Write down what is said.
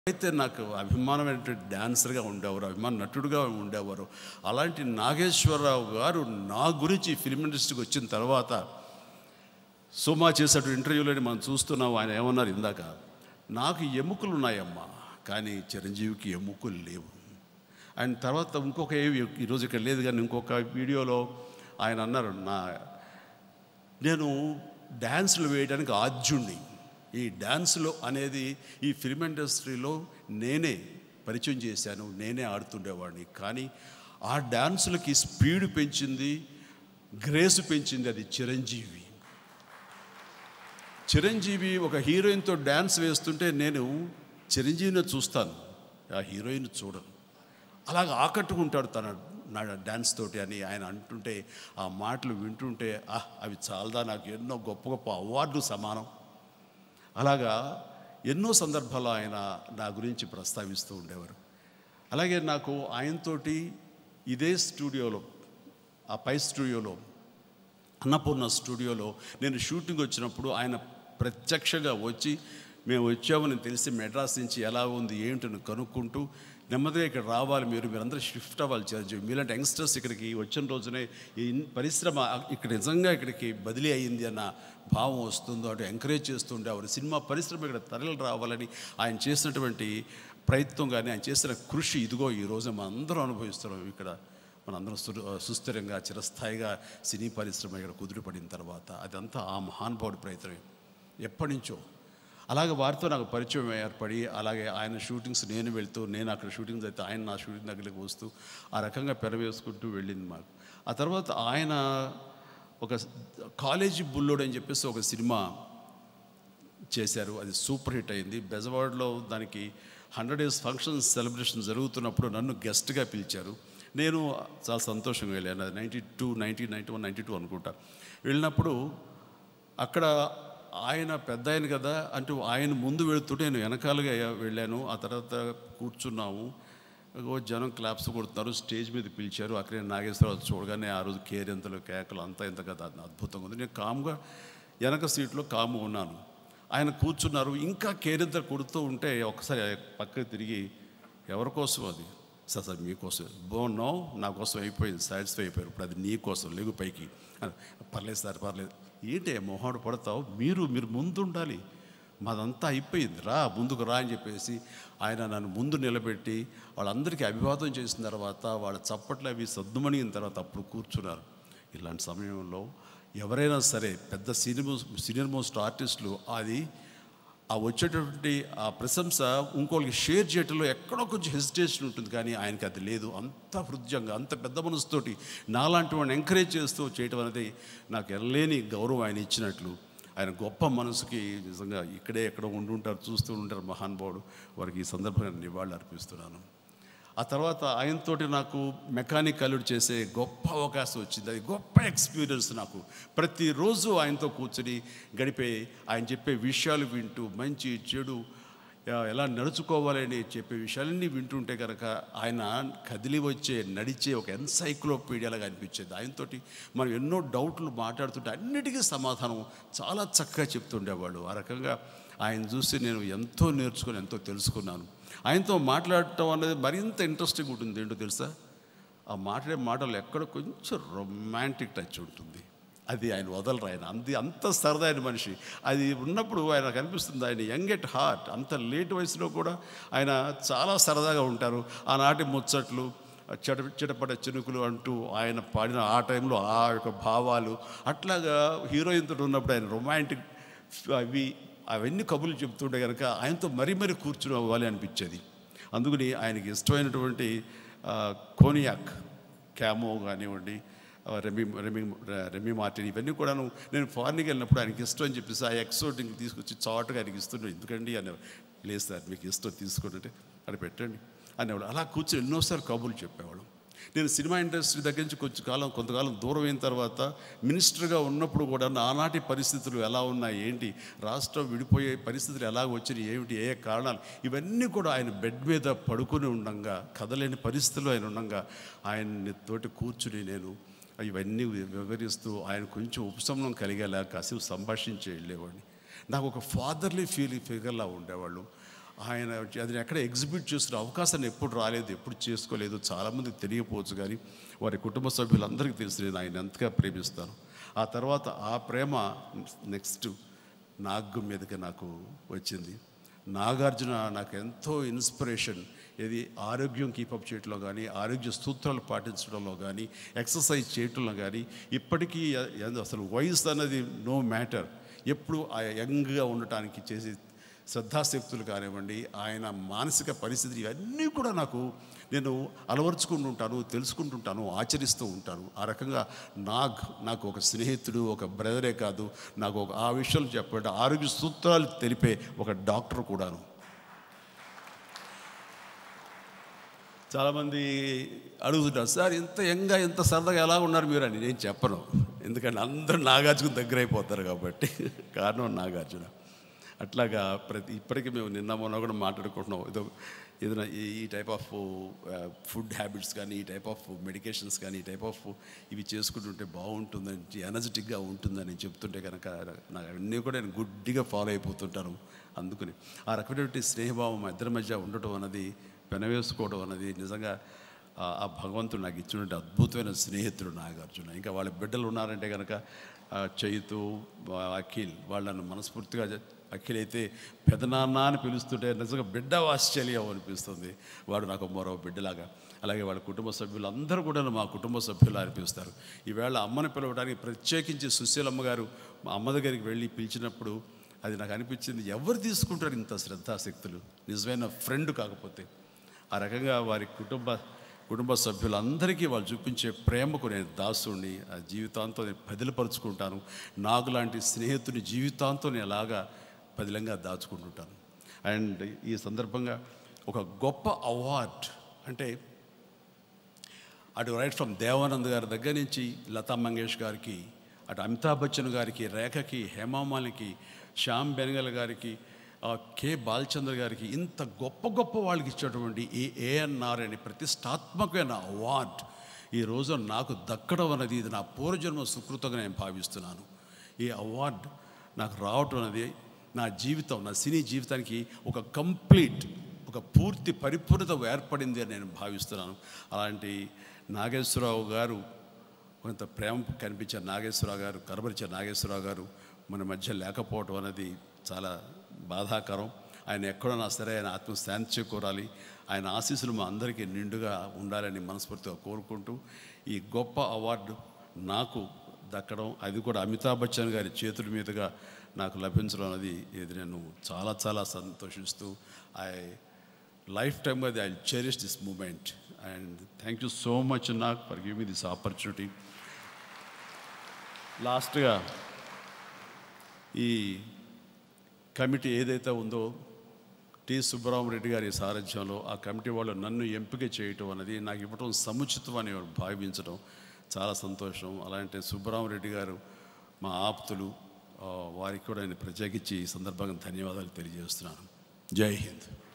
అయితే నాకు అభిమానమైనటువంటి డాన్సర్గా ఉండేవారు అభిమాన నటుడుగా ఉండేవారు అలాంటి నాగేశ్వరరావు గారు నా గురించి ఫిల్మ్ ఇండస్ట్రీకి వచ్చిన తర్వాత సుమా చేసేటువంటి ఇంటర్వ్యూలోని మనం చూస్తున్నాం ఆయన ఏమన్నారు ఇందాక నాకు ఎముకలు ఉన్నాయమ్మా కానీ చిరంజీవికి ఎముకలు లేవు అండ్ తర్వాత ఇంకొక ఏ- ఈరోజు ఇక్కడ లేదు కానీ ఇంకొక వీడియోలో ఆయన అన్నారు నా నేను డ్యాన్సులు వేయడానికి ఆద్యుణ్ణి ఈ డ్యాన్సులో అనేది ఈ ఫిల్మ్ ఇండస్ట్రీలో నేనే పరిచయం చేశాను నేనే ఆడుతుండేవాడిని కానీ ఆ డ్యాన్సులకి స్పీడ్ పెంచింది గ్రేస్ పెంచింది అది చిరంజీవి చిరంజీవి ఒక హీరోయిన్తో డ్యాన్స్ వేస్తుంటే నేను చిరంజీవిని చూస్తాను ఆ హీరోయిన్ చూడను అలాగ ఆకట్టుకుంటాడు తన నా డ్యాన్స్ తోటి అని ఆయన అంటుంటే ఆ మాటలు వింటుంటే ఆహ్ అవి చాలదా నాకు ఎన్నో గొప్ప గొప్ప అవార్డు సమానం అలాగా ఎన్నో సందర్భాల్లో ఆయన నా గురించి ప్రస్తావిస్తూ ఉండేవారు అలాగే నాకు ఆయనతోటి ఇదే స్టూడియోలో ఆ పై స్టూడియోలో అన్నపూర్ణ స్టూడియోలో నేను షూటింగ్ వచ్చినప్పుడు ఆయన ప్రత్యక్షంగా వచ్చి మేము వచ్చామని తెలిసి మెడ్రాస్ నుంచి ఎలా ఉంది ఏంటని కనుక్కుంటూ నెమ్మదిగా ఇక్కడ రావాలి మీరు మీరందరూ షిఫ్ట్ అవ్వాలి చిరంజీవి మీలాంటి యంగ్స్టర్స్ ఇక్కడికి వచ్చిన రోజునే ఈ ఇన్- పరిశ్రమ ఇక్కడ నిజంగా ఇక్కడికి బదిలీ అయ్యింది అన్న భావం వస్తుందో అటు ఎంకరేజ్ చేస్తుండే వారు సినిమా పరిశ్రమ ఇక్కడ తరలి రావాలని ఆయన చేసినటువంటి ప్రయత్నం కానీ ఆయన చేసిన కృషి ఇదిగో ఈ రోజు మనం అందరం అనుభవిస్తున్నాం ఇక్కడ మనందరం సు- సుస్థిరంగా చిరస్థాయిగా సినీ పరిశ్రమ ఇక్కడ కుదురుపడిన తర్వాత అదంతా ఆ మహానుభావుడి ప్రయత్నమే ఎప్పటి నుంచో అలాగే వారితో నాకు పరిచయం ఏర్పడి అలాగే ఆయన షూటింగ్స్ నేను వెళ్తూ నేను అక్కడ షూటింగ్స్ అయితే ఆయన నా షూటింగ్ దగ్గరికి వస్తూ ఆ రకంగా పెరవేసుకుంటూ వెళ్ళింది మాకు ఆ తర్వాత ఆయన ఒక కాలేజీ బుల్లోడు అని చెప్పేసి ఒక సినిమా చేశారు అది సూపర్ హిట్ అయింది బెజవాడలో దానికి హండ్రెడ్ డేస్ ఫంక్షన్స్ సెలబ్రేషన్ జరుగుతున్నప్పుడు నన్ను గెస్ట్గా పిలిచారు నేను చాలా సంతోషంగా వెళ్ళాను అది ninety two ninety ninety one ninety two అనుకుంటా వెళ్ళినప్పుడు అక్కడ ఆయన పెద్ద ఆయన కదా అంటూ ఆయన ముందు వెళుతుంటే నేను వెనకాలగా వెళ్ళాను ఆ తర్వాత కూర్చున్నాము ఓ జనం క్లాప్స్ కొడుతున్నారు స్టేజ్ మీద పిలిచారు అక్కడే నాగేశ్వరరావు చూడగానే ఆ రోజు కేరింతలు కేకలు అంతా ఇంత కదా అద్భుతంగా ఉంది నేను కామ్గా వెనక సీట్లో కాము ఉన్నాను ఆయన కూర్చున్నారు ఇంకా కేరింతలు కొడుతూ ఉంటే ఒకసారి పక్కకి తిరిగి ఎవరి కోసం అది సార్ సార్ మీకోసం బాగున్నావు నా కోసం అయిపోయింది సాటిస్ఫై అయిపోయారు ఇప్పుడు అది నీ కోసం లేగు పైకి అని, పర్లేదు సార్ పర్లేదు ఏంటి మొహాడు పడతావు మీరు మీరు ముందు ఉండాలి మాదంతా అయిపోయింది రా ముందుకు రా అని చెప్పేసి ఆయన నన్ను ముందు నిలబెట్టి వాళ్ళందరికీ అభివాదం చేసిన తర్వాత వాళ్ళ చప్పట్లు అవి సద్దుమణిగిన తర్వాత అప్పుడు కూర్చున్నారు ఇలాంటి సమయంలో ఎవరైనా సరే పెద్ద సీనియర్ సీనియర్ మోస్ట్ ఆర్టిస్టులు అది ఆ వచ్చేటటువంటి ఆ ప్రశంస ఇంకోళ్ళకి షేర్ చేయడంలో ఎక్కడో కొంచెం హెసిటేషన్ ఉంటుంది కానీ ఆయనకి అది లేదు అంత హృదయంగా అంత పెద్ద మనసుతోటి నాలాంటి వాడిని ఎంకరేజ్ చేస్తూ చేయటం అనేది నాకు ఎనలేని గౌరవం ఆయన ఇచ్చినట్లు ఆయన గొప్ప మనసుకి నిజంగా ఇక్కడే ఎక్కడో ఉండుంటారు చూస్తూ ఉంటారు మహానుభావుడు వారికి ఈ సందర్భంగా నివాళులు అర్పిస్తున్నాను ఆ తర్వాత ఆయనతోటి నాకు మెకానిక్ అల్లుడు చేసే గొప్ప అవకాశం వచ్చింది అది గొప్ప ఎక్స్పీరియన్స్ నాకు ప్రతిరోజు ఆయనతో కూర్చొని గడిపే ఆయన చెప్పే విషయాలు వింటూ మంచి చెడు ఆ, ఎలా నడుచుకోవాలని చెప్పే విషయాలన్నీ వింటుంటే కనుక ఆయన కదిలి వచ్చే నడిచే ఒక ఎన్సైక్లోపీడియాలాగా అనిపించేది ఆయనతోటి మనం ఎన్నో డౌట్లు మాట్లాడుతుంటే అన్నిటికీ సమాధానం చాలా చక్కగా చెప్తుండేవాడు ఆ రకంగా ఆయన చూసి నేను ఎంతో నేర్చుకొని ఎంతో తెలుసుకున్నాను ఆయనతో మాట్లాడటం అనేది మరింత ఇంట్రెస్టింగ్ ఉంటుంది ఏంటో తెలుసా ఆ మాట్లాడే మాటలు ఎక్కడ కొంచెం రొమాంటిక్ టచ్ ఉంటుంది అది ఆయన వదలరు ఆయన అంది అంత సరదా అయిన మనిషి అది ఉన్నప్పుడు ఆయన కనిపిస్తుంది ఆయన యంగ్ ఎట్ హార్ట్ అంత లేట్ వయసులో కూడా ఆయన చాలా సరదాగా ఉంటారు ఆనాటి ముచ్చట్లు చెట చిటపట చినుకులు అంటూ ఆయన పాడిన ఆ టైంలో ఆ యొక్క భావాలు అట్లాగా హీరోయిన్తో ఉన్నప్పుడు ఆయన రొమాంటిక్ అవి అవన్నీ కబుర్లు చెప్తుంటే కనుక ఆయనతో మరీ మరీ కూర్చుని అవ్వాలి అనిపించేది అందుకని ఆయనకి ఇష్టమైనటువంటి ఆ, కోనియాక్ క్యామో కానివ్వండి ఆ, రెమి రెమి రెమి మార్టిన్ ఇవన్నీ కూడాను నేను ఫారిన్కి వెళ్ళినప్పుడు ఆయనకి ఇష్టం అని చెప్పేసి ఆ ఎక్సోటింగ్ తీసుకొచ్చి చాటుగా ఆయనకి ఇస్తున్నాడు ఎందుకండి అని లేదు సార్ మీకు ఇష్టం తీసుకోండి అంటే అది పెట్టండి అనేవాడు అలా కూర్చొని ఎన్నోసార్లు కబుర్లు చెప్పేవాడు నేను సినిమా ఇండస్ట్రీ దగ్గర నుంచి కొంచెం కాలం కొంతకాలం దూరం అయిన తర్వాత మినిస్టర్గా ఉన్నప్పుడు కూడా ఆనాటి పరిస్థితులు ఎలా ఉన్నాయి ఏంటి రాష్ట్రం విడిపోయే పరిస్థితులు ఎలా వచ్చినాయి ఏమిటి ఏ ఏ కారణాలు ఇవన్నీ కూడా ఆయన బెడ్ మీద పడుకుని ఉండంగా కదలేని పరిస్థితుల్లో ఆయన ఉండంగా ఆయన్ని తోటి కూర్చుని నేను ఇవన్నీ వివరిస్తూ ఆయన కొంచెం ఉపశమనం కలిగేలా కాసేపు సంభాషించి వెళ్ళేవాడిని నాకు ఒక ఫాదర్లీ ఫీల్ ఫిగర్లా ఉండేవాళ్ళు ఆయన అది ఎక్కడ ఎగ్జిబిట్ చేస్తున్న అవకాశాన్ని ఎప్పుడు రాలేదు ఎప్పుడు చేసుకోలేదు చాలామందికి తెలియకపోవచ్చు కానీ వారి కుటుంబ సభ్యులందరికీ తెలుసు నేను ఆయన ఎంతగా ప్రేమిస్తాను ఆ తర్వాత ఆ ప్రేమ నెక్స్ట్ నాగ్ మీదకి నాకు వచ్చింది నాగార్జున నాకు ఎంతో ఇన్స్పిరేషన్ ఇది ఆరోగ్యం కీపప్ చేయడంలో కానీ ఆరోగ్య సూత్రాలు పాటించడంలో కానీ ఎక్సర్సైజ్ చేయటంలో కానీ ఇప్పటికీ ఎ- అసలు వయసు అన్నది నో మ్యాటర్ ఎప్పుడు ఆ యంగ్గా ఉండటానికి చేసే శ్రద్ధాశక్తులు కానివ్వండి ఆయన మానసిక పరిస్థితి ఇవన్నీ కూడా నాకు నేను అలవర్చుకుంటుంటాను తెలుసుకుంటుంటాను ఆచరిస్తూ ఉంటాను ఆ రకంగా నాగ్ నాకు ఒక స్నేహితుడు ఒక బ్రదరే కాదు నాకు ఒక ఆ విషయాలు చెప్పే ఆరోగ్య సూత్రాలు తెలిపే ఒక డాక్టర్ కూడాను చాలామంది అడుగుతుంటారు సార్ ఇంత యంగా ఇంత సరదాగా ఎలా ఉన్నారు మీరు అని నేను చెప్పను ఎందుకంటే అందరూ నాగార్జున దగ్గర అయిపోతారు కాబట్టి కారణం నాగార్జున అట్లాగా ప్రతి ఇప్పటికీ మేము నిన్న మొన్న కూడా మాట్లాడుకుంటున్నాం ఏదో ఏదైనా ఈ ఈ టైప్ ఆఫ్ ఫుడ్ హ్యాబిట్స్ కానీ ఈ టైప్ ఆఫ్ మెడికేషన్స్ కానీ ఈ టైప్ ఆఫ్ ఇవి చేసుకుంటుంటే బాగుంటుందని ఎనర్జెటిక్గా ఉంటుందని చెప్తుంటే కనుక నాకు అన్నీ కూడా నేను గుడ్డిగా ఫాలో అయిపోతుంటాను అందుకని ఆ రకమైనటువంటి స్నేహభావం మా ఇద్దరి మధ్య ఉండటం అన్నది పెనవేసుకోవడం అన్నది నిజంగా ఆ- ఆ భగవంతుడు నాకు ఇచ్చినటువంటి అద్భుతమైన స్నేహితుడు నాగార్జున ఇంకా వాళ్ళ బిడ్డలు ఉన్నారంటే కనుక ఆ, చైతు ఆ, అఖిల్ వాళ్ళను మనస్ఫూర్తిగా జ- అఖిల్ అయితే పెదనాన్న అని పిలుస్తుంటే నిజంగా బిడ్డ ఆశ్చర్యం అనిపిస్తుంది వాడు నాకు మరో బిడ్డలాగా అలాగే వాళ్ళ కుటుంబ సభ్యులు అందరూ కూడా మా కుటుంబ సభ్యులు అనిపిస్తారు ఈవేళ అమ్మని పిలవడానికి ప్రత్యేకించి సుశీలమ్మ గారు మా అమ్మ దగ్గరికి వెళ్ళి పిలిచినప్పుడు అది నాకు అనిపించింది ఎవరు తీసుకుంటారు ఇంత శ్రద్ధాశక్తులు నిజమైన ఫ్రెండ్ కాకపోతే ఆ రకంగా వారి కుటుంబ కుటుంబ సభ్యులందరికీ వాళ్ళు చూపించే ప్రేమకు నేను దాసుని ఆ జీవితాంతం నేను పదిలపరుచుకుంటాను నాకు లాంటి స్నేహితుని జీవితాంతం నేను ఎలాగా పదిలంగా దాచుకుంటుంటాను అండ్ ఈ సందర్భంగా ఒక గొప్ప అవార్డ్ అంటే అటు రైట్ ఫ్రమ్ దేవానంద్ గారి దగ్గర నుంచి లతా మంగేష్ గారికి అటు అమితాబ్ బచ్చన్ గారికి రేఖకి హేమామాలికి శ్యామ్ బెనగల్ గారికి ఆ, కె బాలచంద్ర గారికి ఇంత గొప్ప గొప్ప వాళ్ళకి ఇచ్చేటువంటి ఈ ఏఎన్ఆర్ అనే ప్రతిష్టాత్మకమైన అవార్డ్ ఈ రోజు నాకు దక్కడం అనేది ఇది నా పూర్వజన్మ సుకృతంగా నేను భావిస్తున్నాను ఈ అవార్డ్ నాకు రావటం అనేది నా జీవితం నా సినీ జీవితానికి ఒక కంప్లీట్ ఒక పూర్తి పరిపూర్ణత ఏర్పడింది అని నేను భావిస్తున్నాను అలాంటి నాగేశ్వరరావు గారు కొంత ప్రేమ కనిపించే నాగేశ్వరరావు గారు కనబరిచే నాగేశ్వరరావు గారు మన మధ్య లేకపోవడం అనేది చాలా బాధాకరం ఆయన ఎక్కడున్నా సరే ఆయన ఆత్మ శాంతి చేకూరాలి ఆయన ఆశీస్సులు మా అందరికీ నిండుగా ఉండాలని మనస్ఫూర్తిగా కోరుకుంటూ ఈ గొప్ప అవార్డు నాకు దక్కడం అది కూడా అమితాబ్ బచ్చన్ గారి చేతుల మీదుగా నాకు లభించడం అనేది ఇది నేను చాలా చాలా సంతోషిస్తూ ఐ లైఫ్ టైమ్ అది I cherish this moment and thank you so much నాకు for give me this opportunity లాస్ట్గా ఈ కమిటీ ఏదైతే ఉందో టి సుబ్బరామరెడ్డి గారి సారథ్యంలో ఆ కమిటీ వాళ్ళు నన్ను ఎంపిక చేయటం అనేది నాకు ఇవ్వటం సముచితం అని భావించడం చాలా సంతోషం అలాంటి సుబ్బరామరెడ్డి గారు మా ఆప్తులు ఆ, వారికి కూడా నేను ప్రత్యేకించి ఈ సందర్భంగా ధన్యవాదాలు తెలియజేస్తున్నాను జై హింద్